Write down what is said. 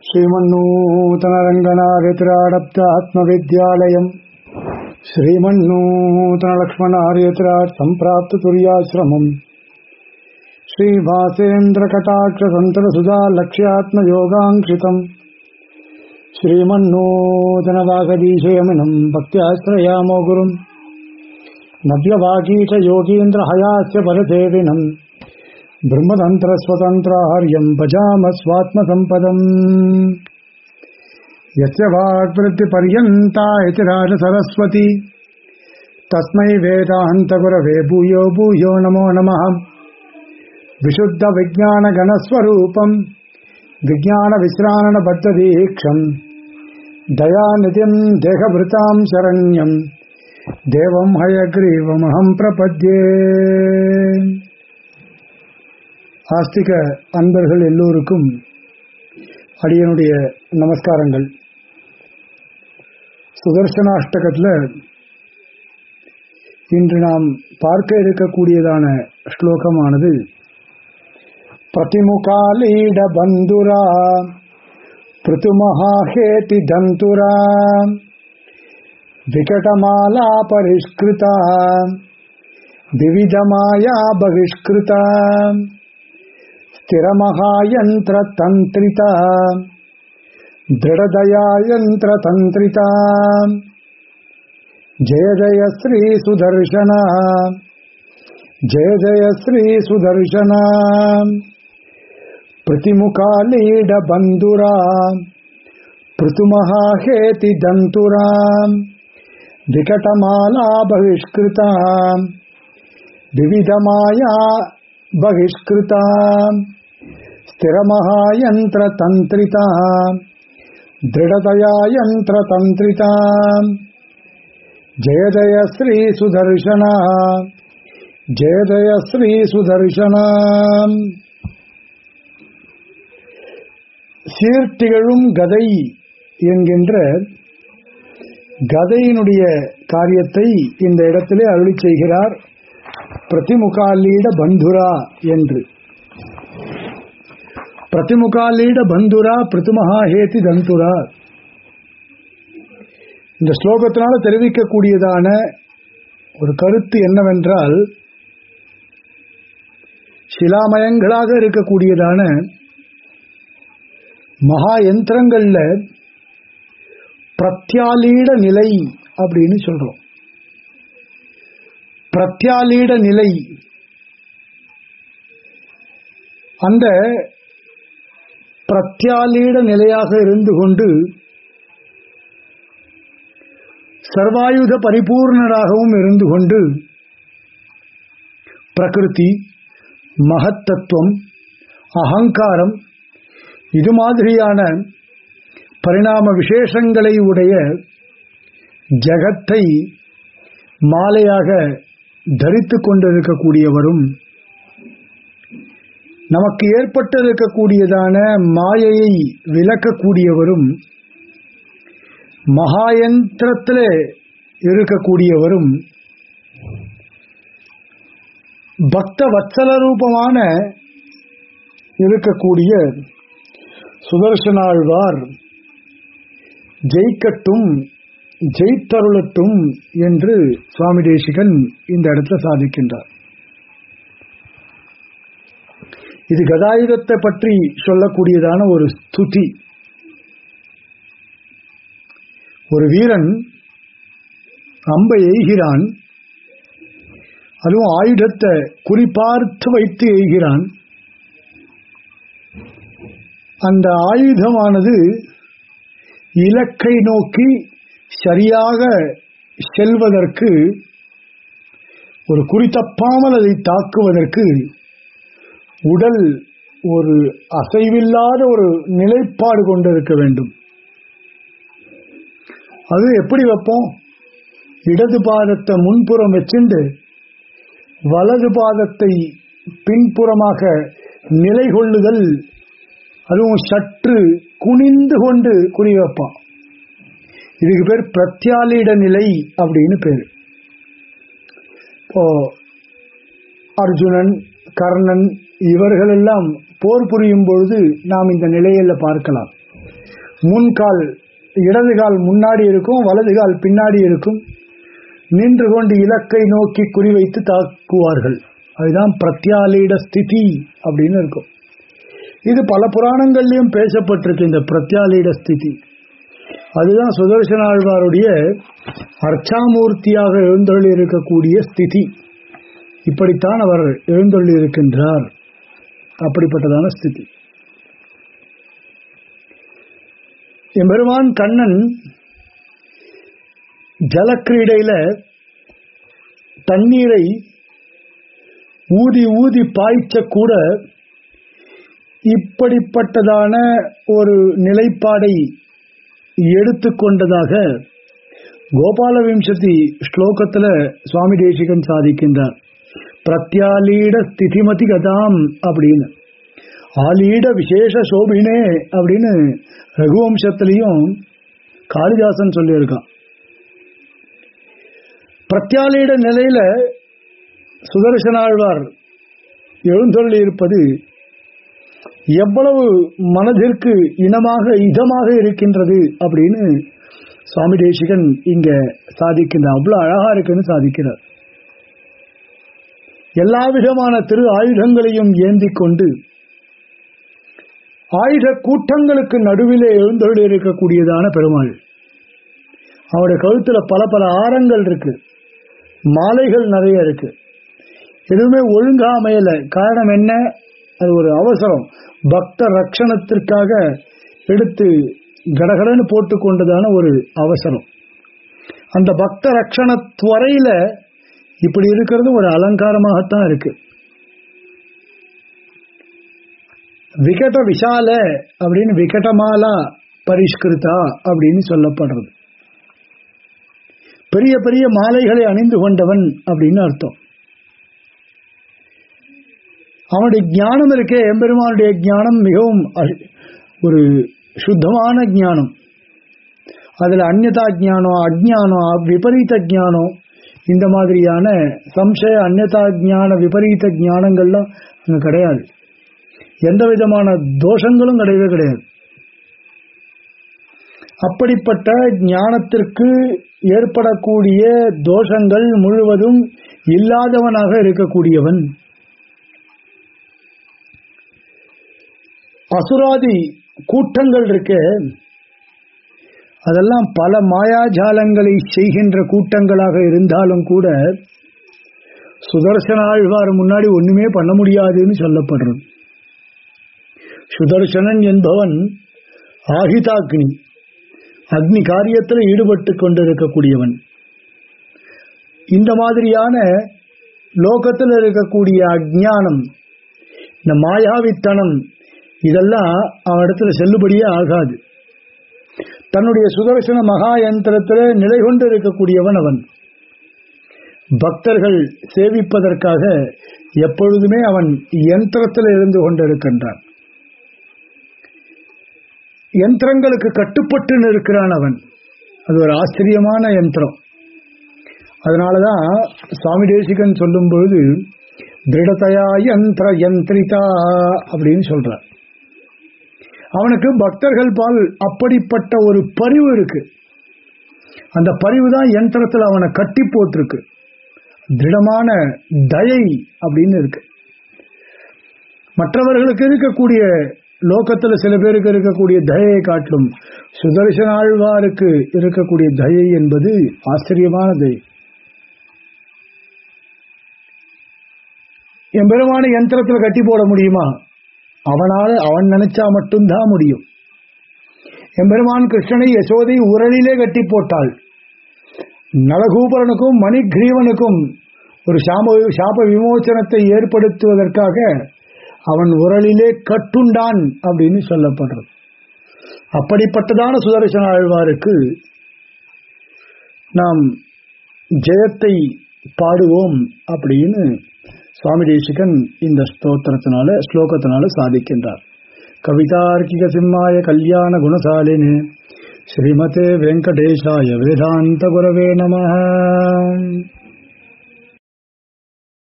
श्रीमन्नूतनरङ्गनार्यतिराडप्त आत्मविद्यालयम् श्रीमन्नूतनलक्ष्मणार्यतिराट् सम्प्राप्ततुर्याश्रमम् श्रीभासेन्द्रकटाक्षसन्तरसुधा लक्ष्यात्मयोगाङ्क्षितम् श्रीमन्नूतनवागदीशयमिनम् भक्त्याश्रयामो गुरुम् नव्यवागीशयोगीन्द्रहयास्य परसेविनम् ब्रह्मतन्त्रस्वतन्त्रार्यम् भजाम स्वात्मसम्पदम् यस्य वाक्वृत्तिपर्यन्ता इति राजसरस्वती तस्मै वेदान्तगुरवे भूयो भूयो नमो नमः विशुद्धविज्ञानगणस्वरूपम् विज्ञानविश्राणबद्धदीक्षम् दयानिधिम् देहभृताम् शरण्यम् देवम् हयग्रीवमहम् प्रपद्ये ஆஸ்திக அன்பர்கள் எல்லோருக்கும் அடியனுடைய நமஸ்காரங்கள் சுதர்சனாஷ்டகத்தில் இன்று நாம் பார்க்க இருக்கக்கூடியதான ஸ்லோகமானது பிரதிமுகாலீட பந்துரா பிருத்துமஹேதி தந்துரா விகடமாலா பரிஷ்கிருதா விவிதமாயா பகிஷ்கிருதா स्थिरमहायन्त्रतन्त्रिता दृढदया यन्त्रतन्त्रिता जय जय श्रीसुदर्शना जय जय श्रीसुदर्शना प्रतिमुखालीडबन्धुरा पृथुमहाहेति दन्तुरा विकटमाला बहिष्कृता विविधमाया बहिष्कृता स्थिरमहायन्त्रतन्त्रिता दृढतया यन्त्रतन्त्रिता जय जय श्रीसुदर्शना जय जय श्रीसुदर्शना சீர்த்திகழும் கதை என்கின்ற கதையினுடைய காரியத்தை இந்த இடத்திலே அருளி செய்கிறார் பிரதிமுகாலீட பந்துரா என்று பிரதிமுகாலீட பந்துரா பிரதுமஹாஹேதி தந்துரா இந்த ஸ்லோகத்தினால தெரிவிக்கக்கூடியதான ஒரு கருத்து என்னவென்றால் சிலாமயங்களாக இருக்கக்கூடியதான மகா யந்திரங்கள்ல பிரத்யாலீட நிலை அப்படின்னு சொல்றோம் பிரத்யாலீட நிலை அந்த பிரத்யாலீட நிலையாக இருந்து கொண்டு சர்வாயுத பரிபூர்ணராகவும் இருந்து கொண்டு பிரகிருதி மகத்தத்துவம் அகங்காரம் இது மாதிரியான பரிணாம விசேஷங்களை உடைய ஜகத்தை மாலையாக தரித்து கொண்டிருக்கக்கூடியவரும் நமக்கு ஏற்பட்டிருக்கக்கூடியதான மாயையை விளக்கக்கூடியவரும் மகாயந்திரத்தில் இருக்கக்கூடியவரும் பக்த வத்சல ரூபமான இருக்கக்கூடிய சுதர்சனாழ்வார் ஜெயிக்கட்டும் ஜெயித்தருளட்டும் என்று சுவாமி தேசிகன் இந்த இடத்துல சாதிக்கின்றார் இது கதாயுதத்தை பற்றி சொல்லக்கூடியதான ஒரு ஸ்துதி ஒரு வீரன் அம்பை எய்கிறான் அதுவும் ஆயுதத்தை குறிப்பார்த்து வைத்து எய்கிறான் அந்த ஆயுதமானது இலக்கை நோக்கி சரியாக செல்வதற்கு ஒரு குறித்தப்பாமல் அதை தாக்குவதற்கு உடல் ஒரு அசைவில்லாத ஒரு நிலைப்பாடு கொண்டிருக்க வேண்டும் அது எப்படி வைப்போம் இடது பாதத்தை முன்புறம் வச்சுண்டு வலது பாதத்தை பின்புறமாக நிலை கொள்ளுதல் அதுவும் சற்று குனிந்து கொண்டு குறி வைப்பான் இதுக்கு பேர் பிரத்யாலிட நிலை அப்படின்னு பேர் இப்போ அர்ஜுனன் கர்ணன் இவர்களெல்லாம் போர் புரியும் பொழுது நாம் இந்த நிலையில பார்க்கலாம் முன்கால் இடது கால் முன்னாடி இருக்கும் வலது கால் பின்னாடி இருக்கும் நின்று கொண்டு இலக்கை நோக்கி குறிவைத்து தாக்குவார்கள் அதுதான் பிரத்யாலீட ஸ்திதி அப்படின்னு இருக்கும் இது பல புராணங்கள்லயும் பேசப்பட்டிருக்கு இந்த பிரத்யாலீட ஸ்திதி அதுதான் சுதர்சன ஆழ்வாருடைய அர்ச்சாமூர்த்தியாக எழுந்தொள்ளி இருக்கக்கூடிய ஸ்திதி இப்படித்தான் அவர் எழுந்தொள்ளி இருக்கின்றார் அப்படிப்பட்டதான ஸ்திதி எம்பெருமான் கண்ணன் ஜலக்கிரீடையில தண்ணீரை ஊதி ஊதி பாய்ச்ச கூட இப்படிப்பட்டதான ஒரு நிலைப்பாடை எடுத்துக்கொண்டதாக கோபால விம்சதி ஸ்லோகத்துல சுவாமி தேசிகன் சாதிக்கின்றார் பிரத்யாலீட ஸ்திதிமதி கதாம் அப்படின்னு ஆலீட விசேஷ சோபினே அப்படின்னு ரகுவம்சத்திலையும் காளிதாசன் சொல்லியிருக்கான் பிரத்யாலீட நிலையில சுதர்சனாழ்வார் எழுந்தொள்ளி இருப்பது எவ்வளவு மனதிற்கு இனமாக இதமாக இருக்கின்றது அப்படின்னு சுவாமி தேசிகன் இங்க சாதிக்கின்றார் அவ்வளவு அழகா இருக்குன்னு சாதிக்கிறார் எல்லா விதமான திரு ஆயுதங்களையும் ஏந்தி கொண்டு ஆயுத கூட்டங்களுக்கு நடுவிலே எழுந்தொழி இருக்கக்கூடியதான பெருமாள் அவருடைய கழுத்துல பல பல ஆரங்கள் இருக்கு மாலைகள் நிறைய இருக்கு எதுவுமே ஒழுங்கா அமையல காரணம் என்ன அது ஒரு அவசரம் பக்த ரட்சணத்திற்காக எடுத்து கடகடன்னு போட்டு கொண்டதான ஒரு அவசரம் அந்த பக்த ரட்சண துறையில இப்படி இருக்கிறது ஒரு அலங்காரமாகத்தான் இருக்கு விகட விஷால அப்படின்னு விகடமாலா பரிஷ்கிருதா அப்படின்னு சொல்லப்படுறது பெரிய பெரிய மாலைகளை அணிந்து கொண்டவன் அப்படின்னு அர்த்தம் அவனுடைய ஞானம் இருக்கே எம்பெருமானுடைய ஞானம் மிகவும் ஒரு சுத்தமான ஞானம் அதுல அந்நதா ஜானம் அஜ்ஞானம் விபரீத ஜானம் இந்த மாதிரியான சம்சய அந்நதா ஜான விபரீத ஞானங்கள்லாம் அங்க கிடையாது எந்த விதமான தோஷங்களும் கிடையவே கிடையாது அப்படிப்பட்ட ஞானத்திற்கு ஏற்படக்கூடிய தோஷங்கள் முழுவதும் இல்லாதவனாக இருக்கக்கூடியவன் அசுராதி கூட்டங்கள் இருக்க அதெல்லாம் பல மாயாஜாலங்களை செய்கின்ற கூட்டங்களாக இருந்தாலும் கூட சுதர்சன ஆழ்வார் முன்னாடி ஒண்ணுமே பண்ண முடியாதுன்னு சொல்லப்படுறது சுதர்சனன் என்பவன் ஆகிதாக்னி அக்னி காரியத்தில் ஈடுபட்டு கொண்டிருக்கக்கூடியவன் இந்த மாதிரியான லோகத்தில் இருக்கக்கூடிய அஜானம் இந்த மாயாவித்தனம் இதெல்லாம் அவனிடத்துல செல்லுபடியே ஆகாது தன்னுடைய சுதர்சன மகா யந்திரத்தில் நிலை கொண்டு இருக்கக்கூடியவன் அவன் பக்தர்கள் சேவிப்பதற்காக எப்பொழுதுமே அவன் யந்திரத்தில் இருந்து கொண்டிருக்கின்றான் யந்திரங்களுக்கு கட்டுப்பட்டு நிற்கிறான் அவன் அது ஒரு ஆச்சரியமான யந்திரம் அதனாலதான் சுவாமி தேசிகன் சொல்லும் பொழுது திருடதையா யந்திர யந்திரிதா அப்படின்னு சொல்றார் அவனுக்கு பக்தர்கள் பால் அப்படிப்பட்ட ஒரு பரிவு இருக்கு அந்த பரிவு தான் யந்திரத்தில் அவனை கட்டி போட்டிருக்கு திருடமான தயை அப்படின்னு இருக்கு மற்றவர்களுக்கு இருக்கக்கூடிய லோகத்துல சில பேருக்கு இருக்கக்கூடிய தயையை காட்டிலும் சுதர்சன ஆழ்வாருக்கு இருக்கக்கூடிய தயை என்பது ஆச்சரியமான தயை என் பெருமான யந்திரத்துல கட்டி போட முடியுமா அவனால அவன் நினைச்சா மட்டும்தான் முடியும் எம்பெருமான் கிருஷ்ணனை யசோதை உரலிலே கட்டி போட்டாள் நலகூபரனுக்கும் மணிகிரீவனுக்கும் ஒரு சாம சாப விமோச்சனத்தை ஏற்படுத்துவதற்காக அவன் உரலிலே கட்டுண்டான் அப்படின்னு சொல்லப்படுறது அப்படிப்பட்டதான சுதர்சன ஆழ்வாருக்கு நாம் ஜெயத்தை பாடுவோம் அப்படின்னு சுவாமி தேசிகன் இந்த ஸ்தோத்திரத்தினால ஸ்லோகத்தினால சாதிக்கின்றார் கவிதார்க்கிக சிம்மாய கல்யாண குணசாலினே ஸ்ரீமதே வெங்கடேஷாய வேதாந்த குரவே நம